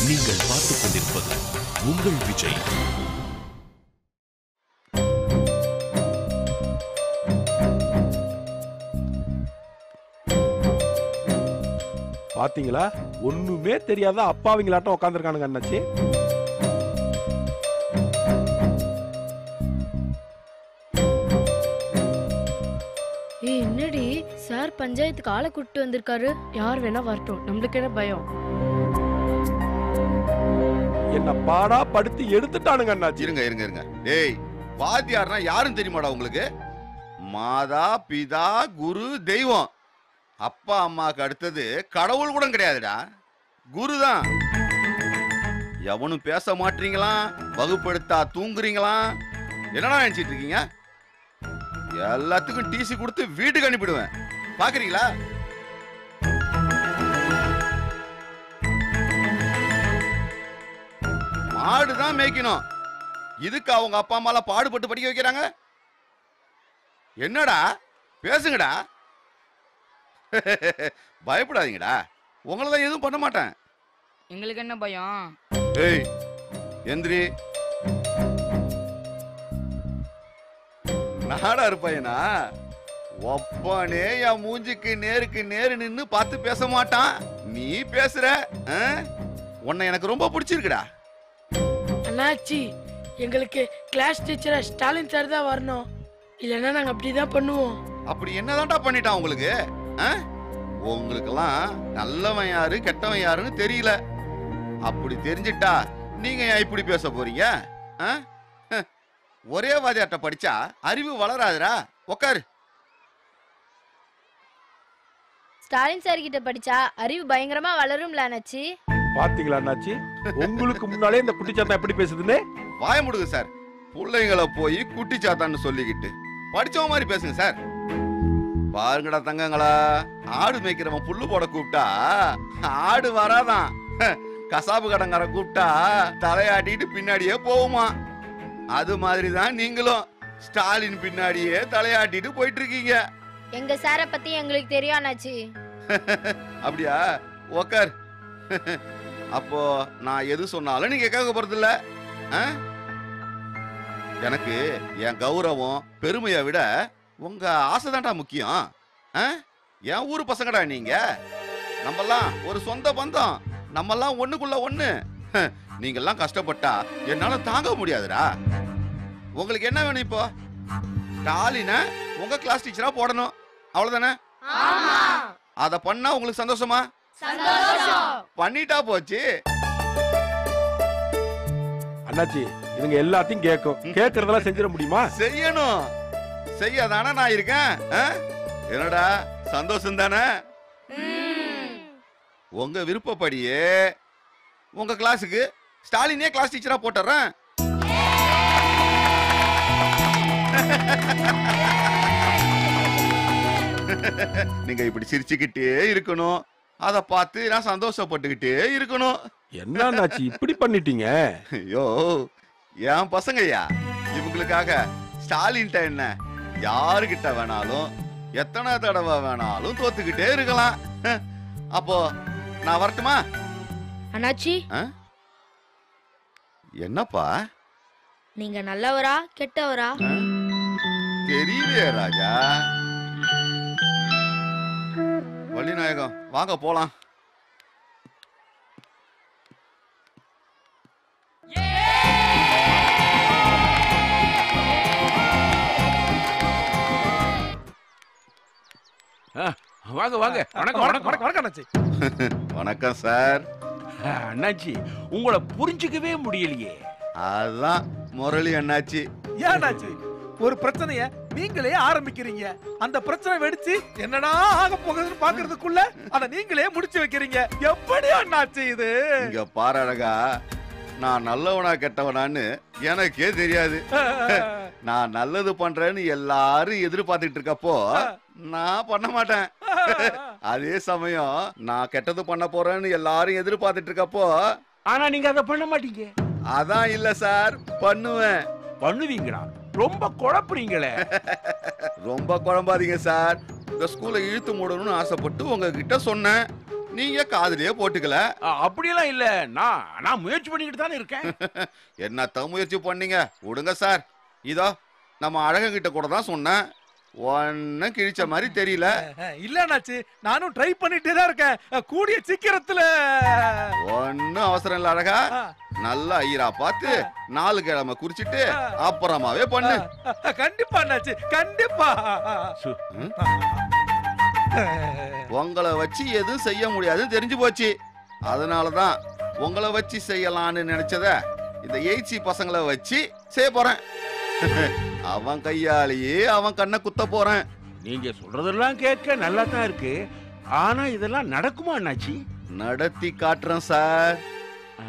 நீங்கள் பார்த்துக் கொண்டிருப்பது உங்கள் விஜய் பாத்தீங்களா ஒண்ணுமே தெரியாத அப்பாவிங்களாட்டம் உட்காந்துருக்கானுங்க அண்ணாச்சி ஏய் என்னடி சார் பஞ்சாயத்துக்கு ஆளை கூப்பிட்டு வந்திருக்காரு யார் வேணா வரட்டும் நம்மளுக்கு என்ன பயம் என்ன பாடா படுத்து எடுத்துட்டானுங்க அண்ணாச்சி இருங்க இருங்க இருங்க டேய் வாத்தியார்னா யாரும் தெரியுமாடா உங்களுக்கு மாதா பிதா குரு தெய்வம் அப்பா அம்மாக்கு அடுத்தது கடவுள் கூட கிடையாதுடா குரு தான் எவனும் பேச மாட்டீங்களா வகுப்படுத்தா தூங்குறீங்களா என்னடா நினைச்சிட்டு இருக்கீங்க எல்லாத்துக்கும் டிசி கொடுத்து வீட்டுக்கு அனுப்பிடுவேன் பாக்குறீங்களா மாடு தான் மேய்க்கணும் இதுக்கு அவங்க அப்பா அம்மாலாம் பாடுபட்டு படிக்க வைக்கிறாங்க என்னடா பேசுங்கடா பயப்படாதீங்கடா உங்களை தான் எதுவும் பண்ண மாட்டேன் எங்களுக்கு என்ன பயம் ஏய் எந்திரி நாடா இருப்பையனா ஒப்பானே என் மூஞ்சிக்கு நேருக்கு நேரு நின்னு பார்த்து பேச மாட்டான் நீ பேசுற ஆ? உன்னை எனக்கு ரொம்ப பிடிச்சிருக்குடா அண்ணாச்சி எங்களுக்கு கிளாஸ் டீச்சரா ஸ்டாலின் சார் தான் வரணும் இல்லைன்னா நாங்க அப்படிதான் பண்ணுவோம் அப்படி என்னதான்டா பண்ணிட்டான் உங்களுக்கு ஆ? உங்களுக்கெல்லாம் நல்லவன் யாரு கெட்டவன் யாருன்னு தெரியல அப்படி தெரிஞ்சிட்டா நீங்க ஏன் இப்படி பேச போறீங்க ஆ? ஹ. ஒரே வாதியாட்ட படிச்சா அறிவு வளராதுடா உக்காரு ஸ்டாலின் சார் கிட்ட படிச்சா அறிவு பயங்கரமா வளரும்ல அண்ணாச்சி பாத்தீங்களா அண்ணாச்சி உங்களுக்கு முன்னாலே இந்த குட்டிச்சாத்தா எப்படி பேசுதுன்னு வாய முடுங்க சார் பிள்ளைங்களை போய் குட்டி சாத்தான்னு சொல்லிக்கிட்டு படிச்சவன் மாதிரி பேசுங்க சார் பாருங்கடா தங்கங்களா ஆடு மேய்க்கிறவன் புல்லு போட கூப்பிட்டா ஆடு வராதான் ஹ, கசாப்பு கடங்கார கூப்பிட்டா தலையாட்டிட்டு பின்னாடியே போகுமா அது மாதிரி தான் நீங்களும் ஸ்டாலின் பின்னாடியே தலையாட்டிட்டு போயிட்டு இருக்கீங்க எங்க சாரை பத்தி எங்களுக்கு தெரியும் அண்ணாச்சி அப்படியா உக்கார் அப்போ நான் எது சொன்னாலும் நீங்க கேட்க போறதில்ல ஆ? எனக்கு என் கௌரவம் பெருமையை விட உங்க ஆசைதான்டா முக்கியம் ஆ? என் ஊரு பசங்கடா நீங்க நம்மெல்லாம் ஒரு சொந்த பந்தம் நம்மெல்லாம் ஒண்ணுக்குள்ள ஒண்ணு ஹ, நீங்கெல்லாம் கஷ்டப்பட்டா என்னால தாங்க முடியாதுடா உங்களுக்கு என்ன வேணும் இப்போ ஸ்டாலினை உங்க கிளாஸ் டீச்சரா போடணும் அவ்வளவுதானே அத பண்ணா உங்களுக்கு சந்தோஷமா பண்ணிட்டா போச்சு அண்ணாச்சி இதுங்க எல்லாத்தையும் கேட்கும் கேட்கறதெல்லாம் செஞ்சிட முடியுமா செய்யணும் செய்யாதானே நான் இருக்கேன் ஆ? என்னடா சந்தோஷம் தானே உங்க விருப்பப்படியே உங்க கிளாஸுக்கு ஸ்டாலினே கிளாஸ் டீச்சரா போட்டுறேன் நீங்க இப்படி சிரிச்சுக்கிட்டே இருக்கணும் அத பார்த்து நான் சந்தோஷப்பட்டுக்கிட்டே இருக்கணும் என்ன அண்ணாச்சி இப்படி பண்ணிட்டீங்க ஐயோ என் பசங்கய்யா இவங்களுக்காக ஸ்டாலின்ட்ட என்ன யாருகிட்ட வேணாலும் எத்தனை தடவை வேணாலும் தோத்துக்கிட்டே இருக்கலாம் ஹ், அப்போ நான் வரட்டுமா அண்ணாச்சி ஆ? என்னப்பா நீங்க நல்லவரா கெட்டவரா ஆ? தெரியலையே ராஜா வள்ளிநாயகம் வாங்க போலாம் வாங்க வாங்க வணக்கம் வணக்கம் வணக்கம் வணக்கம் அண்ணாச்சி வணக்கம் சார் அண்ணாச்சி உங்களை புரிஞ்சுக்கவே முடியலையே அதான் முரளி அண்ணாச்சி ஏன் அண்ணாச்சி ஒரு பிரச்சனைய நீங்களே ஆரம்பிக்கிறீங்க அந்த பிரச்சனை வெடிச்சு என்னடா ஆக போகுதுன்னு பாக்குறதுக்குள்ள அத நீங்களே முடிச்சு வைக்கிறீங்க எப்படி அண்ணாச்சி இது இங்க பாரு அழகா நான் நல்லவனா கெட்டவனான்னு எனக்கே தெரியாது நான் நல்லது பண்றேன்னு எல்லாரும் எதிர்பார்த்துட்டு இருக்கப்போ நான் பண்ண மாட்டேன் அதே சமயம் நான் கெட்டது பண்ண போறேன்னு எல்லாரும் எதிர்பார்த்துட்டு இருக்கப்போ ஆனா நீங்க அதை பண்ண மாட்டீங்க அதான் இல்ல சார் பண்ணுவேன் பண்ணுவீங்களா ரொம்ப குழப்புறீங்களே ரொம்ப குழம்பாதீங்க சார் இந்த ஸ்கூலை இழுத்து மூடணும்னு ஆசைப்பட்டு உங்ககிட்ட சொன்னேன் நீங்க காதுலயே போட்டுக்கல அ, அப்படியெல்லாம் இல்ல நான் நான் முயற்சி பண்ணிக்கிட்டு தானே இருக்கேன் என்னத்த முயற்சி பண்ணீங்க விடுங்க சார் இதோ நம்ம அழகங்கிட்ட கூட தான் சொன்னேன் ஒன்னும் கிழிச்ச மாதிரி தெரியல இல்ல அண்ணாச்சி நானும் ட்ரை பண்ணிட்டே தான் இருக்கேன் அஹ், கூடிய சீக்கிரத்துல ஒன்னும் அவசரம் இல்ல அழகா ஆ, நல்லா ஐயரா பார்த்து நாலு கிழமை குறிச்சிட்டு அப்புறமாவே பண்ணு அஹ், கண்டிப்பா அண்ணாச்சி கண்டிப்பா சு. உங்களை வச்சு எதுவும் செய்ய முடியாதுன்னு தெரிஞ்சு போச்சு அதனாலதான் உங்களை வச்சு செய்யலாம்னு நினைச்சத இந்த எயிட்சி பசங்களை வச்சு செய்ய போறேன் அவன் கையாலேயே அவன் கண்ணை குத்த போறேன் நீங்க சொல்றதெல்லாம் கேட்க நல்லா தான் இருக்கு ஆனா இதெல்லாம் நடக்குமா அண்ணாச்சி நடத்தி காட்டுறேன் சார் ஆ,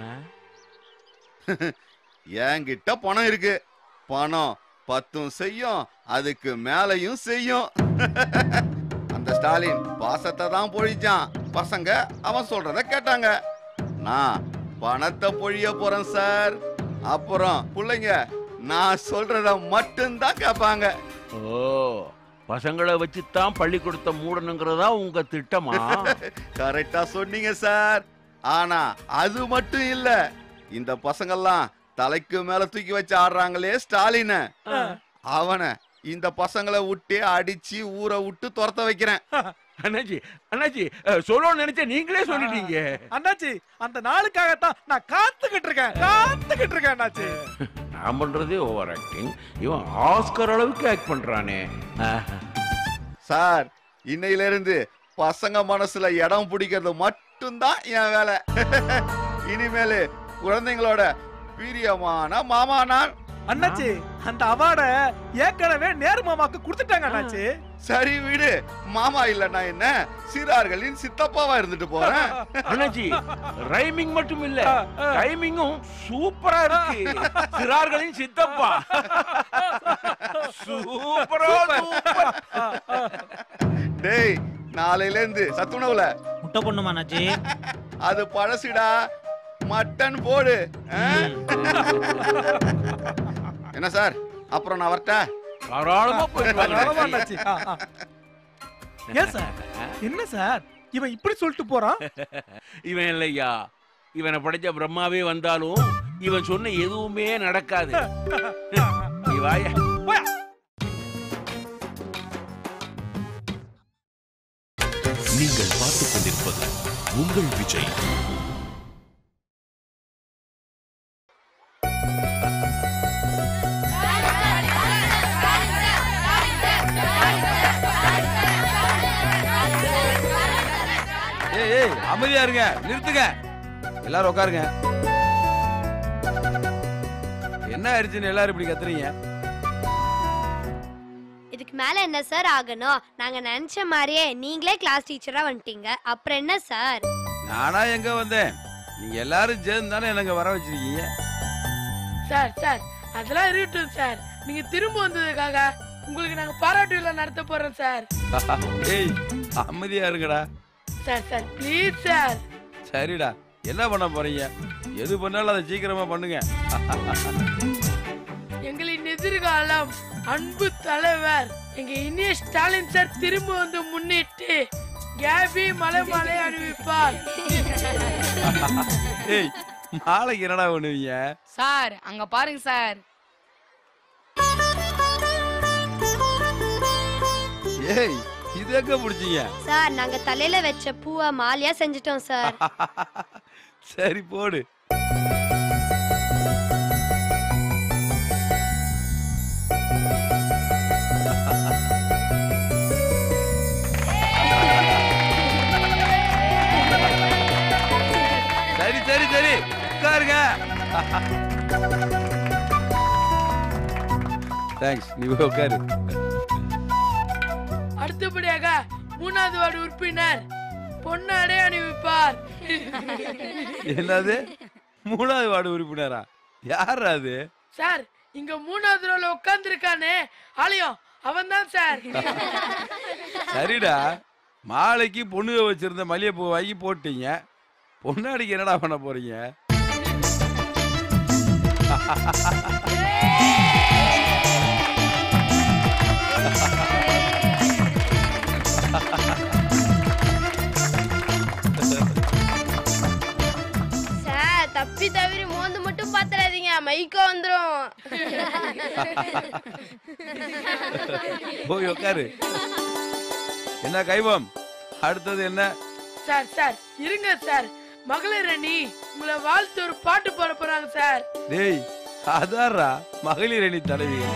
என்கிட்ட பணம் இருக்கு பணம் பத்தும் செய்யும் அதுக்கு மேலையும் செய்யும் அந்த ஸ்டாலின் பாசத்தை தான் பொழிச்சான் பசங்க அவன் சொல்றத கேட்டாங்க நான் பணத்தை பொழிய போறேன் சார் அப்புறம் பிள்ளைங்க நான் சொல்றத மட்டும்தான் கேட்பாங்க ஓ பசங்களை வச்சு தான் பள்ளிக்கூடத்தை மூடணுங்கிறதா உங்க திட்டமா கரெக்டா சொன்னீங்க சார் ஆனா அது மட்டும் இல்ல இந்த பசங்கெல்லாம் தலைக்கு மேல தூக்கி வச்சு ஆடுறாங்களே ஸ்டாலின அவனை இந்த பசங்களை விட்டே அடிச்சு ஊரை விட்டு துரத்த வைக்கிறேன் அண்ணாச்சி அண்ணாச்சி அ, சொல்லணும்னு நினைச்ச நீங்களே சொல்லிட்டீங்க அண்ணாச்சி அந்த நாளுக்காகத்தான் நான் காத்துக்கிட்டு இருக்கேன் காத்துக்கிட்டு இருக்கேன் அண்ணாச்சி நான் பண்றதே ஓவர் ஆக்டிங் இவன் ஆஸ்கர் அளவுக்கு ஆக்ட் பண்றானே ஆஹா. சார் இன்னையில இருந்து பசங்க மனசுல இடம் பிடிக்கிறது மட்டும்தான் என் வேலை இனிமேலு குழந்தைங்களோட பிரியமான மாமா நான் அண்ணாச்சி அந்த அவார்ட ஏற்கனவே நேரு மாமாக்கு கொடுத்துட்டாங்க அண்ணாச்சி சரி விடு மாமா இல்லன்னா என்ன சிறார்களின் சித்தப்பாவா இருந்துட்டு போறேன் அண்ணாச்சி ரைமிங் மட்டும் இல்ல டைமிங்கும் சூப்பரா இருக்கு சிறார்களின் சித்தப்பா சூப்பரா சூப்பர் டேய் நாளையில இருந்து சத்துணவுல முட்டை பொண்ணுமா அண்ணாச்சி அது பழசுடா மட்டன் போடு ஆ? என்ன சார் அப்புறம் நான் வரட்டா தாராளமா போயிட்டு வாங்க பரவாயில்ல அண்ணாச்சி. அண்ணாச்சி ஆ, ஆ. ஏன் சார் என்ன சார் இவன் இப்படி சொல்லிட்டு போறான் இவன் இல்லையா இவனை படைச்ச பிரம்மாவே வந்தாலும் இவன் சொன்ன எதுவுமே நடக்காது நீ வாயா நீங்கள் பார்த்துக் கொண்டிருப்பது உங்கள் விஜய் ஏய் ஏய் அமைதியா இருங்க நிறுத்துங்க எல்லாரும் உட்காருங்க என்ன ஆயிடுச்சுன்னு எல்லாரும் இப்படி கத்துறீங்க இதுக்கு மேல என்ன சார் ஆகணும் நாங்க நினைச்ச மாதிரியே நீங்களே கிளாஸ் டீச்சரா வந்துட்டீங்க அப்புறம் என்ன சார் நானா எங்க வந்தேன் நீங்க எல்லாரும் சேர்ந்து தானே எனக்கு வர வச்சிருக்கீங்க சார் சார் அதெல்லாம் இருக்கட்டும் சார் நீங்க திரும்ப வந்ததுக்காக உங்களுக்கு நாங்க பாராட்டு விழா நடத்த போறோம் சார் ஏய் அமைதியா இருங்கடா சார் சார் ப்ளீஸ் சார் சரிடா என்ன பண்ண போறீங்க எது பண்ணாலும் அதை சீக்கிரமா பண்ணுங்க எங்களின் எதிர்காலம் அன்பு தலைவர் எங்க இனிய ஸ்டாலின் சார் திரும்ப வந்து முன்னிட்டு கேபி மலை மலை அறிவிப்பார் ஏய் மாலைக்கு என்னடா பண்ணுவீங்க சார் அங்க பாருங்க சார் ஏய் இது எங்க பிடிச்சீங்க சார் நாங்க தலையில வச்ச பூவை மாலையா செஞ்சுட்டோம் சார் சரி போடு சரி சரி சரி உட்காருங்க தேங்க்ஸ் நீ போய் உட்காரு அடுத்தபடியாக மூணாவது வார்டு உறுப்பினர் பொன்னாடை அணிவிப்பார் என்னது மூணாவது வார்டு உறுப்பினரா யார் அது சார் இங்க மூணாவது ரோல உட்கார்ந்து இருக்கானே ஆலயம் அவன் தான் சார் சரிடா மாலைக்கு பொண்ணுக வச்சிருந்த மல்லிகைப்பூ வாங்கி போட்டீங்க பொண்ணாடிக்கு என்னடா பண்ண போறீங்க தப்பி தவிர மோந்து மட்டும் பாத்துறாதீங்க மைக்கோ வந்துரும் போய் உட்காரு என்ன கைவம் அடுத்தது என்ன சார் சார் இருங்க சார் மகளிர் அணி உங்களை வாழ்த்து ஒரு பாட்டு பாட போறாங்க சார் டேய் அதான்டா மகளிர் அணி தலைவிகள்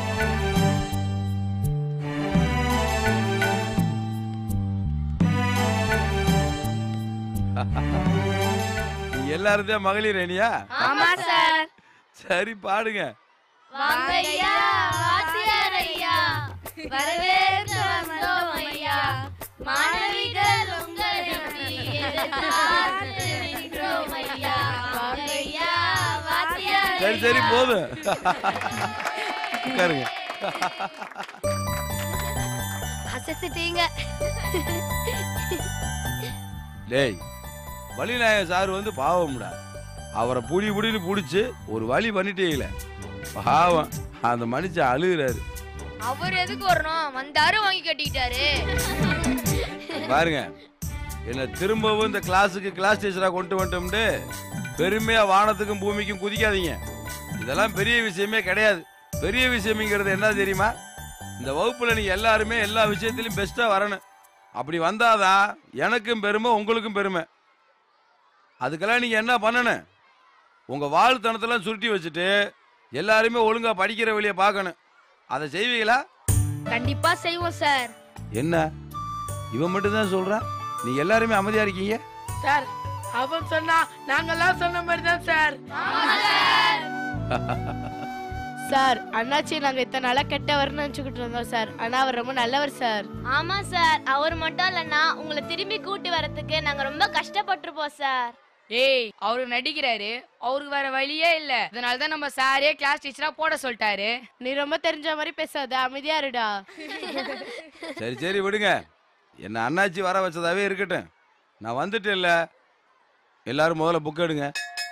நீ எல்லாரும் தான் மகளிர் அணியா ஆமா சார் சரி பாடுங்க வாங்க ஐயா வாத்தியார் ஐயா வரவேற்க வந்தோம் ஐயா மாணவிகள் உங்களை நம்பி எதிர்பார்த்து நின்றோம் ஐயா வாங்க ஐயா வாத்தியார் சரி சரி போதும் உட்காருங்க அசத்திட்டீங்க டேய் வழிநாயக சார் வந்து பாவம்டா அவரை புடி புடின்னு புடிச்சு ஒரு வழி பண்ணிட்டீங்களே பாவம் அந்த மனுஷன் அழுகுறாரு அவர் எதுக்கு வரணும் வந்தாரு வாங்கி கட்டிக்கிட்டாரு பாருங்க என்ன திரும்பவும் இந்த கிளாஸுக்கு கிளாஸ் டீச்சரா கொண்டு வந்துட்டோம்ட்டு பெருமையா வானத்துக்கும் பூமிக்கும் குதிக்காதீங்க இதெல்லாம் பெரிய விஷயமே கிடையாது பெரிய விஷயம்ங்கிறது என்ன தெரியுமா இந்த வகுப்புல நீங்க எல்லாருமே எல்லா விஷயத்திலும் பெஸ்டா வரணும் அப்படி வந்தாதான் எனக்கும் பெருமை உங்களுக்கும் பெருமை அதுக்கெல்லாம் நீங்க என்ன பண்ணணும் உங்க வாழ்த்தனத்தெல்லாம் சுருட்டி வச்சுட்டு எல்லாருமே ஒழுங்கா படிக்கிற வழியை பார்க்கணும் அதை செய்வீங்களா கண்டிப்பா செய்வோம் சார் என்ன இவன் மட்டும் தான் சொல்றான் நீ எல்லாருமே அமைதியா இருக்கீங்க சார் அவன் சொன்னா நாங்கெல்லாம் சொன்ன மாதிரி தான் சார் சார் அண்ணாச்சி நாங்க இத்தனை நாளா கெட்டவர்னு நினைச்சுக்கிட்டு இருந்தோம் சார் ஆனா அவர் ரொம்ப நல்லவர் சார் ஆமா சார் அவர் மட்டும் இல்லைன்னா உங்களை திரும்பி கூட்டி வரதுக்கு நாங்க ரொம்ப கஷ்டப்பட்டிருப்போம் சார் ஏய் அவரு நடிக்கிறாரு அவருக்கு வேற வழியே இல்ல அதனால தான் நம்ம சாரே கிளாஸ் டீச்சரா போட சொல்லிட்டாரு நீ ரொம்ப தெரிஞ்ச மாதிரி பேசாத அமைதியா இருடா சரி சரி விடுங்க என்ன அண்ணாச்சி வர வச்சதாவே இருக்கட்டும் நான் வந்துட்டேன் இல்ல எல்லாரும் முதல்ல புக் எடுங்க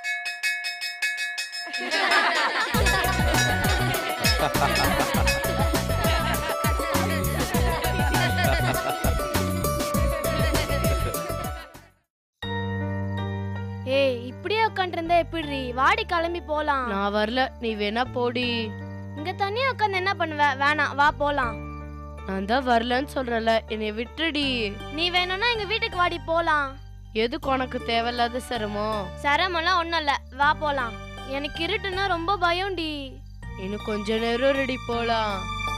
ஏய் இப்படியே உட்காந்துருந்தா எப்படி வாடி கிளம்பி போலாம் நான் வரல நீ வேணா போடி இங்க தனியா உட்காந்து என்ன பண்ணுவ வேணாம் வா போலாம் நான் தான் வரலன்னு சொல்றல என்னை விட்டுடி நீ வேணும்னா எங்க வீட்டுக்கு வாடி போலாம் எதுக்கு உனக்கு தேவையில்லாத சிரமம் சிரமம்லாம் ஒண்ணும் இல்ல வா போலாம் எனக்கு இருட்டுன்னா ரொம்ப பயம்டி இன்னும் கொஞ்ச நேரம் ரெடி போலாம்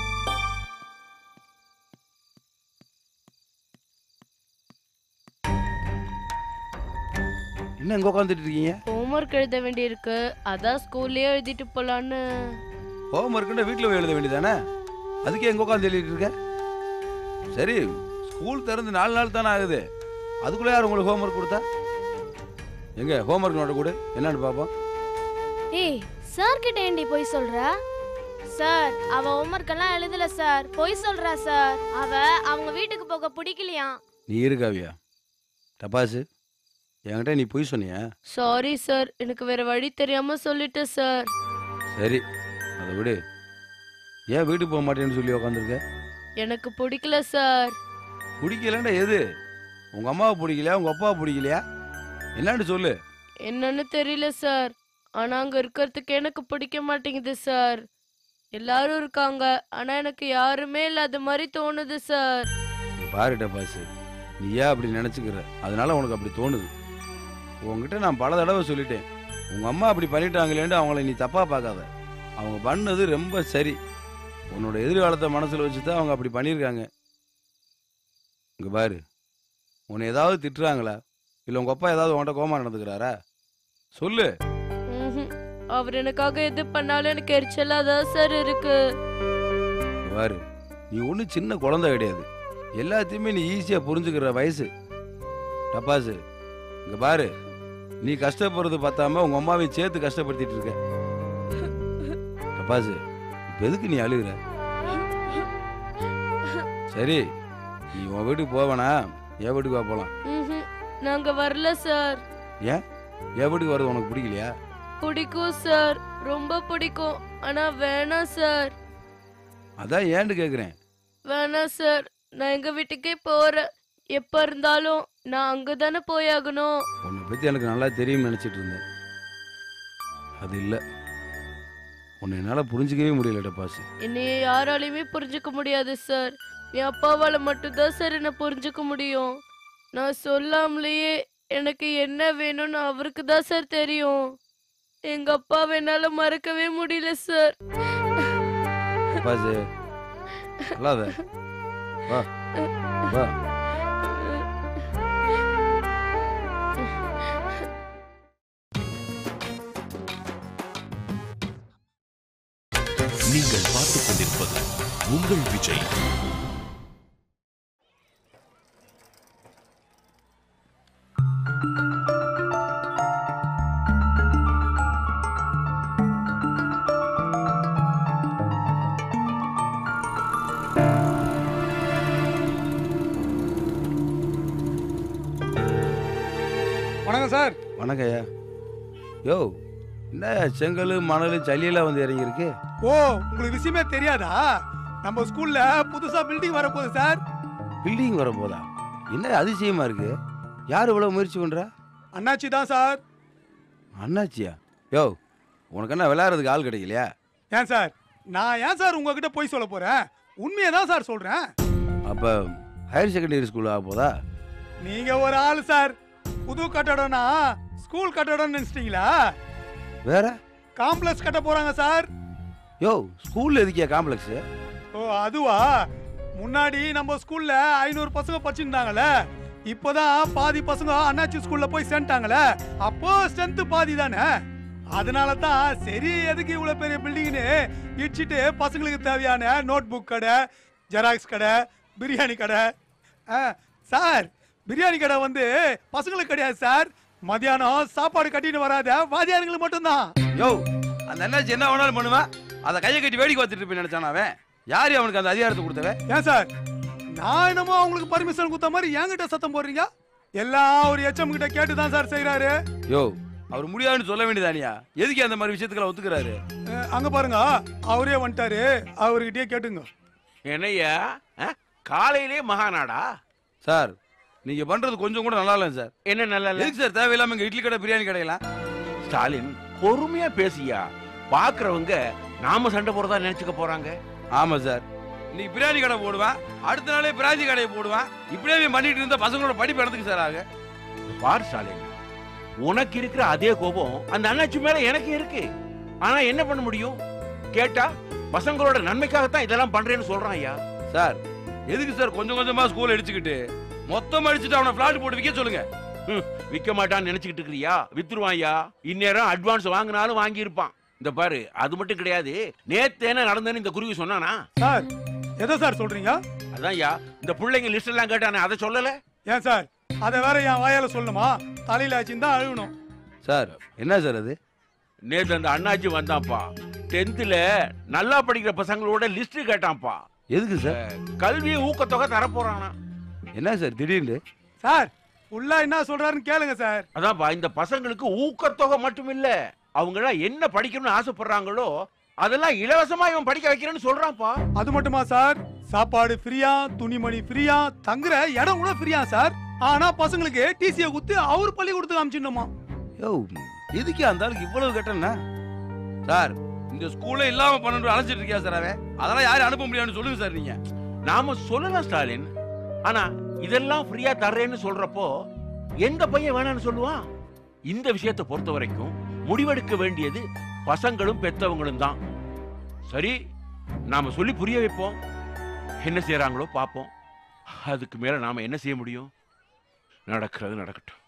என்ன இங்க உட்காந்துட்டு இருக்கீங்க ஹோம்ஒர்க் எழுத வேண்டியிருக்கு அதான் ஸ்கூல்லயே எழுதிட்டு போலான்னு ஹோம் ஒர்க்குன்னா வீட்டில் போய் எழுத வேண்டியதானே அதுக்கே எங்க உட்காந்து எழுதிட்டு இருக்க சரி ஸ்கூல் திறந்து நாலு நாள் தானே ஆகுது அதுக்குள்ளே யார் உங்களுக்கு ஹோம் ஒர்க் கொடுத்தா எங்க ஹோம் ஒர்க் நோட்ட கொடு என்னன்னு பார்ப்போம் ஏய் சார் கிட்ட ஏண்டி போய் சொல்ற சார் அவ ஹோம்ஒர்க் எல்லாம் எழுதல சார் போய் சொல்றா சார் அவ அவங்க வீட்டுக்கு போக பிடிக்கலையா நீ இரு காவியா டபாசு என்கிட்ட நீ பொய் சொன்னியா சாரி சார் எனக்கு வேற வழி தெரியாம சொல்லிட்டேன் சார் சரி அதை விடு ஏன் வீட்டுக்கு போக மாட்டேன்னு சொல்லி உக்காந்துருக்க எனக்கு பிடிக்கல சார் பிடிக்கலண்டா எது உங்க அம்மாவை பிடிக்கலையா உங்க அப்பாவை பிடிக்கலையா என்னன்னு சொல்லு என்னன்னு தெரியல சார் ஆனா அங்க இருக்கிறதுக்கு எனக்கு பிடிக்க மாட்டேங்குது சார் எல்லாரும் இருக்காங்க ஆனா எனக்கு யாருமே இல்லாத மாதிரி தோணுது சார் இங்க பாரு டபாசு நீ ஏன் அப்படி நினச்சிக்கிற அதனால உனக்கு அப்படி தோணுது உங்ககிட்ட நான் பல தடவை சொல்லிட்டேன் உங்க அம்மா அப்படி பண்ணிட்டாங்களேன்னு அவங்கள நீ தப்பா பார்க்காத அவங்க பண்ணது ரொம்ப சரி உன்னோட எதிர்காலத்தை மனசுல வச்சு தான் அவங்க அப்படி பண்ணியிருக்காங்க இங்க பாரு உன்னை ஏதாவது திட்டுறாங்களா இல்லை உங்க அப்பா ஏதாவது உன்கிட்ட கோமா நடந்துக்கிறாரா சொல்லு ம்ஹும். அவர் எனக்காக எது பண்ணாலும் எனக்கு எரிச்சலா தான் சார் இருக்கு இங்க பாரு நீ ஒன்றும் சின்ன குழந்தை கிடையாது எல்லாத்தையுமே நீ ஈஸியாக புரிஞ்சுக்கிற வயசு டப்பாசு இங்க பாரு நீ கஷ்டப்படுறது பார்த்தாம உங்க அம்மாவையும் சேர்த்து கஷ்டப்படுத்திட்டு இருக்க டப்பாசு இப்போ எதுக்கு நீ அழுகுற சரி நீ உன் வீட்டுக்கு போவேனா என் வீட்டுக்கு வா போகலாம் ம்ஹும். நாங்க வரல சார் ஏன் என் வீட்டுக்கு வர்றது உனக்கு பிடிக்கலையா பிடிக்கும் சார் ரொம்ப பிடிக்கும் ஆனா வேணாம் சார் அதான் ஏன்னு கேட்குறேன் வேணாம் சார் நான் எங்க வீட்டுக்கே போறேன் எப்ப இருந்தாலும் நான் அங்கதானே போயாகணும் உன்னை பற்றி எனக்கு நல்லா தெரியும்னு நினச்சிட்டு இருந்தேன் அது இல்லை உன்னை என்னால் புரிஞ்சிக்கவே முடியல டப்பாசு என்னைய யாராலையுமே புரிஞ்சுக்க முடியாது சார் என் அப்பாவால மட்டும்தான் சார் என்ன புரிஞ்சுக்க முடியும் நான் சொல்லாமலேயே எனக்கு என்ன வேணும்னு அவருக்கு தான் சார் தெரியும் எங்க அப்பாவை என்னால மறக்கவே முடியல சார் டப்பாசு அல்லாத வா வா நீங்கள் பார்த்துக் கொண்டிருப்பது உங்கள் விஜய் வணக்கம் சார் வணக்கம் ஐயா யோ என்ன செங்கல் மணல் ஜல்லியெல்லாம் வந்து இறங்கியிருக்கு ஓ உங்களுக்கு விஷயமே தெரியாதா நம்ம ஸ்கூல்ல புதுசா பில்டிங் வரப்போகுது சார் பில்டிங் வரப்போதா என்ன அதிசயமா இருக்கு யார் இவ்வளவு முயற்சி பண்றா அண்ணாச்சி தான் சார் அண்ணாச்சியா யோ உனக்கு என்ன விளையாடுறதுக்கு ஆள் கிடைக்கலையா ஏன் சார் நான் ஏன் சார் உங்ககிட்ட போய் சொல்ல போறேன் உண்மையை தான் சார் சொல்றேன் அப்ப ஹையர் செகண்டரி ஸ்கூல் ஆக போதா நீங்க ஒரு ஆள் சார் புது கட்டடம்னா ஸ்கூல் கட்டடம்னு நினைச்சிட்டீங்களா வேற காம்ப்ளெக்ஸ் கட்ட போறாங்க சார் யோ ஸ்கூல்ல எதுக்கியா காம்ப்ளெக்ஸ் ஓ அதுவா முன்னாடி நம்ம ஸ்கூல்ல ஐநூறு பசங்க படிச்சிருந்தாங்கல்ல இப்போதான் பாதி பசங்க அண்ணாச்சி ஸ்கூல்ல போய் சேர்ந்துட்டாங்கல்ல அப்போ ஸ்ட்ரென்த் பாதி தானே அதனால தான் சரி எதுக்கு இவ்வளவு பெரிய பில்டிங்னு இடிச்சிட்டு பசங்களுக்கு தேவையான நோட் புக் கடை ஜெராக்ஸ் கடை பிரியாணி கடை ஆ, சார் பிரியாணி கடை வந்து பசங்களுக்கு கிடையாது சார் மதியானம் சாப்பாடு கட்டிட்டு வராத வாதியாருங்களுக்கு மட்டும்தான் யோ அந்த அண்ணாச்சி என்ன வேணாலும் பண்ணுவேன் அதை கையை கட்டி வேடிக்கை பார்த்துட்டு இருப்பேன் நினைச்சான் அவன் யார் அவனுக்கு அந்த அதிகாரத்தை கொடுத்தவ ஏன் சார் நான் என்னமோ அவங்களுக்கு பர்மிஷன் கொடுத்த மாதிரி என்கிட்ட சத்தம் போடுறீங்க எல்லாம் ஒரு எச்எம் கிட்ட கேட்டு தான் சார் செய்யறாரு யோ அவர் முடியாதுன்னு சொல்ல வேண்டியதானியா எதுக்கு அந்த மாதிரி விஷயத்துக்குள்ள ஒத்துக்கிறாரு அங்க பாருங்க அவரே வந்துட்டாரு அவர்கிட்டயே கேட்டுங்க என்னய்யா ஆ? காலையிலே மகாநாடா சார் நீங்க பண்றது கொஞ்சம் கூட நல்லா இல்லை சார் என்ன நல்லா இல்ல எதுக்கு சார் தேவையில்லாம இங்க இட்லி கடை பிரியாணி கடையெல்லாம் ஸ்டாலின் பொறுமையா பேசியா பாக்குறவங்க நாம சண்டை போறதா நினைச்சுக்க போறாங்க ஆமா சார் இன்னைக்கு பிரியாணி கடை போடுவேன் அடுத்த நாளே பிராஞ்சி கடையை போடுவேன் இப்படியே பண்ணிட்டு இருந்தா பசங்களோட படிப்பு இடத்துக்கு சார் ஆக பார் ஸ்டாலின் உனக்கு இருக்கிற அதே கோபம் அந்த அண்ணாச்சி மேல எனக்கு இருக்கு ஆனா என்ன பண்ண முடியும் கேட்டா பசங்களோட நன்மைக்காகத்தான் இதெல்லாம் பண்றேன்னு சொல்றான் ஐயா சார் எதுக்கு சார் கொஞ்சம் கொஞ்சமா ஸ்கூல் அடிச்சுக்கிட்டு மொத்தம் அடிச்சுட்டு அவனை பிளாட் போட்டு விற்க சொல்லுங்க விற்க மாட்டான்னு நினைச்சுக்கிட்டு இருக்கிறியா வித்துருவான் ஐயா இந்நேரம் அட்வான்ஸ் வாங்கினாலும் வாங்கி இருப்பான் இந்த பாரு அது மட்டும் கிடையாது நேத்து என்ன நடந்ததுன்னு இந்த குருவி சொன்னானா சார் எதை சார் சொல்றீங்க அதான் ஐயா இந்த பிள்ளைங்க லிஸ்ட் எல்லாம் கேட்டானே அதை சொல்லல ஏன் சார் அதை வேற என் வாயால சொல்லணுமா தலையில ஆச்சுன்னு தான் அழுகணும் சார் என்ன சார் அது நேத்து அந்த அண்ணாச்சி வந்தான்ப்பா டென்த்ல நல்லா படிக்கிற பசங்களோட லிஸ்ட் கேட்டான்ப்பா எதுக்கு சார் கல்வி ஊக்கத்தொகை தரப்போறானா என்ன சார் திடீர்னு சார் உள்ள என்ன சொல்றாருன்னு கேளுங்க சார் அதான்ப்பா இந்த பசங்களுக்கு ஊக்கத்தொகை மட்டும் இல்ல அவங்க எல்லாம் என்ன படிக்கணும்னு ஆசைப்படுறாங்களோ அதெல்லாம் இலவசமா இவன் படிக்க வைக்கிறேன்னு சொல்றான்ப்பா அது மட்டுமா சார் சாப்பாடு ஃப்ரீயா துணிமணி ஃப்ரீயா தங்குற இடம் கூட ஃப்ரீயா சார் ஆனா பசங்களுக்கு டிசியை குத்து அவர் பள்ளிக்கூடத்துக்கு அனுப்பிச்சிடணுமா யோ எதுக்கு அந்த ஆளுக்கு இவ்வளவு கட்டணா சார் இந்த ஸ்கூல்ல இல்லாம பண்ணணும் அழைச்சிட்டு இருக்கியா சார் அவன் அதெல்லாம் யாரும் அனுப்ப முடியாதுன்னு சொல்லுங்க சார் நீங்க நாம சொல்லலாம் ஸ்டாலின் ஆனா இதெல்லாம் ஃப்ரீயா தர்றேன்னு சொல்றப்போ எந்த பையன் வேணாம்னு சொல்லுவான் இந்த விஷயத்தை பொறுத்த வரைக்கும் முடிவெடுக்க வேண்டியது பசங்களும் பெத்தவங்களும் தான் சரி நாம சொல்லி புரிய வைப்போம் என்ன செய்யறாங்களோ பார்ப்போம் அதுக்கு மேல நாம என்ன செய்ய முடியும் நடக்கிறது நடக்கட்டும்